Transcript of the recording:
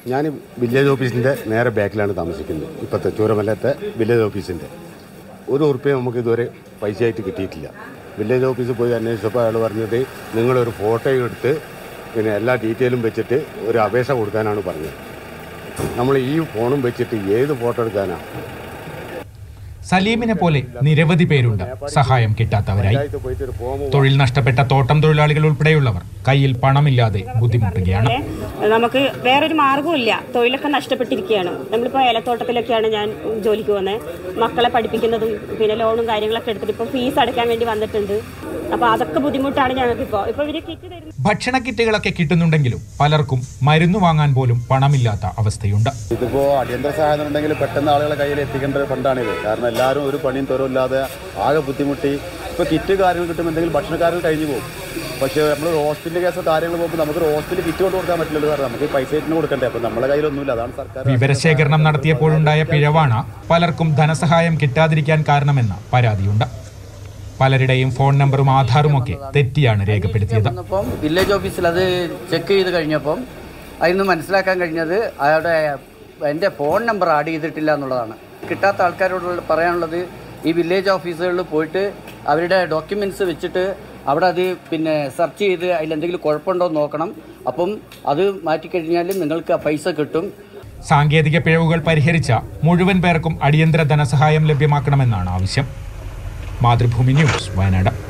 ഞാൻ വില്ലേജ് ഓഫീസിൻ്റെ നേരെ ബാക്കിലാണ് താമസിക്കുന്നത് ഇപ്പോഴത്തെ ചൂരമല്ലത്തെ വില്ലേജ് ഓഫീസിൻ്റെ ഒരു ഉറുപ്പ്യ നമുക്ക് ഇതുവരെ പൈസ ആയിട്ട് കിട്ടിയിട്ടില്ല വില്ലേജ് ഓഫീസിൽ പോയി അന്വേഷിച്ചപ്പോൾ അയാൾ പറഞ്ഞത് നിങ്ങളൊരു ഫോട്ടോ എടുത്ത് പിന്നെ എല്ലാ ഡീറ്റെയിലും വെച്ചിട്ട് ഒരു അപേക്ഷ കൊടുക്കാനാണ് പറഞ്ഞത് നമ്മൾ ഈ ഫോണും വെച്ചിട്ട് ഏത് ഫോട്ടോ എടുക്കാനാണ് സലീമിനെ പോലെ നിരവധി പേരുണ്ട് സഹായം കിട്ടാത്തവരായി പഞ്ചായത്ത് പോയിട്ട് ഒരു ഫോം തൊഴിൽ നഷ്ടപ്പെട്ട തോട്ടം തൊഴിലാളികൾ ഉൾപ്പെടെയുള്ളവർ കയ്യിൽ പണമില്ലാതെ ബുദ്ധിമുട്ടുകയാണ് നമുക്ക് വേറൊരു മാർഗ്ഗമില്ല തൊഴിലൊക്കെ നഷ്ടപ്പെട്ടിരിക്കുകയാണ് നമ്മളിപ്പോൾ ഏലത്തോട്ടത്തിലൊക്കെയാണ് ഞാൻ ജോലിക്ക് പോകുന്നത് മക്കളെ പഠിപ്പിക്കുന്നതും പിന്നെ ലോണും കാര്യങ്ങളൊക്കെ എടുത്തിട്ട് ഇപ്പോൾ ഫീസ് അടയ്ക്കാൻ വേണ്ടി വന്നിട്ടുണ്ട് അപ്പോൾ അതൊക്കെ ബുദ്ധിമുട്ടാണ് ഞങ്ങൾക്കിപ്പോൾ ഇപ്പോൾ ഇവർ കിറ്റ് തരുന്നത് ഭക്ഷണ കിറ്റുകളൊക്കെ കിട്ടുന്നുണ്ടെങ്കിലും പലർക്കും മരുന്ന് വാങ്ങാൻ പോലും പണമില്ലാത്ത അവസ്ഥയുണ്ട് ഇതിപ്പോൾ അടിയന്തര സഹായം ഉണ്ടെങ്കിൽ പെട്ടെന്ന് ആളുകളെ കയ്യിൽ എത്തിക്കേണ്ട ഒരു ഫണ്ടാണിത് കാരണം എല്ലാവരും ഒരു പണിയും തുറവില്ലാതെ ആകെ ബുദ്ധിമുട്ടി ഇപ്പോൾ കിറ്റ് കാര്യങ്ങൾ കിട്ടുമ്പോൾ എന്തെങ്കിലും ഭക്ഷണക്കാരൻ കഴിഞ്ഞു പോകും പക്ഷേ നമ്മൾ ഹോസ്പിറ്റൽ കേസോ കാര്യങ്ങൾ പോകുമ്പോൾ നമുക്ക് ഹോസ്പിറ്റലിൽ കിറ്റ് കൊണ്ട് കൊടുക്കാൻ പറ്റില്ലല്ലോ കാരണം നമുക്ക് ഈ പൈസ ഇട്ടിന് കൊടുക്കണ്ടേ അപ്പോൾ നമ്മളെ കയ്യിലൊന്നുമില്ല അതാണ് സർക്കാർ വിവരശേഖരണം നടത്തിയപ്പോഴുണ്ടായ പിഴവാണ് പലർക്കും ധനസഹായം കിട്ടാതിരിക്കാൻ കാരണമെന്ന പരാതിയുണ്ട് പലരുടെയും ഫോൺ നമ്പറും ആധാറുമൊക്കെ തെറ്റിയാണ് രേഖപ്പെടുത്തിയത് വന്നപ്പം വില്ലേജ് ഓഫീസിൽ അത് ചെക്ക് ചെയ്ത് കഴിഞ്ഞപ്പം അതിന് മനസ്സിലാക്കാൻ കഴിഞ്ഞത് അയാളുടെ എൻ്റെ ഫോൺ നമ്പർ ആഡ് ചെയ്തിട്ടില്ല എന്നുള്ളതാണ് കിട്ടാത്ത ആൾക്കാരോട് പറയാനുള്ളത് ഈ വില്ലേജ് ഓഫീസുകളിൽ പോയിട്ട് അവരുടെ ഡോക്യുമെൻറ്റ്സ് വെച്ചിട്ട് അവിടെ അത് പിന്നെ സെർച്ച് ചെയ്ത് അതിലെന്തെങ്കിലും കുഴപ്പമുണ്ടോ എന്ന് നോക്കണം അപ്പം അത് മാറ്റിക്കഴിഞ്ഞാൽ നിങ്ങൾക്ക് ആ പൈസ കിട്ടും സാങ്കേതിക പിഴവുകൾ പരിഹരിച്ച മുഴുവൻ പേർക്കും അടിയന്തര ധനസഹായം ലഭ്യമാക്കണമെന്നാണ് ആവശ്യം മാതൃഭൂമി ന്യൂസ് വയനാട്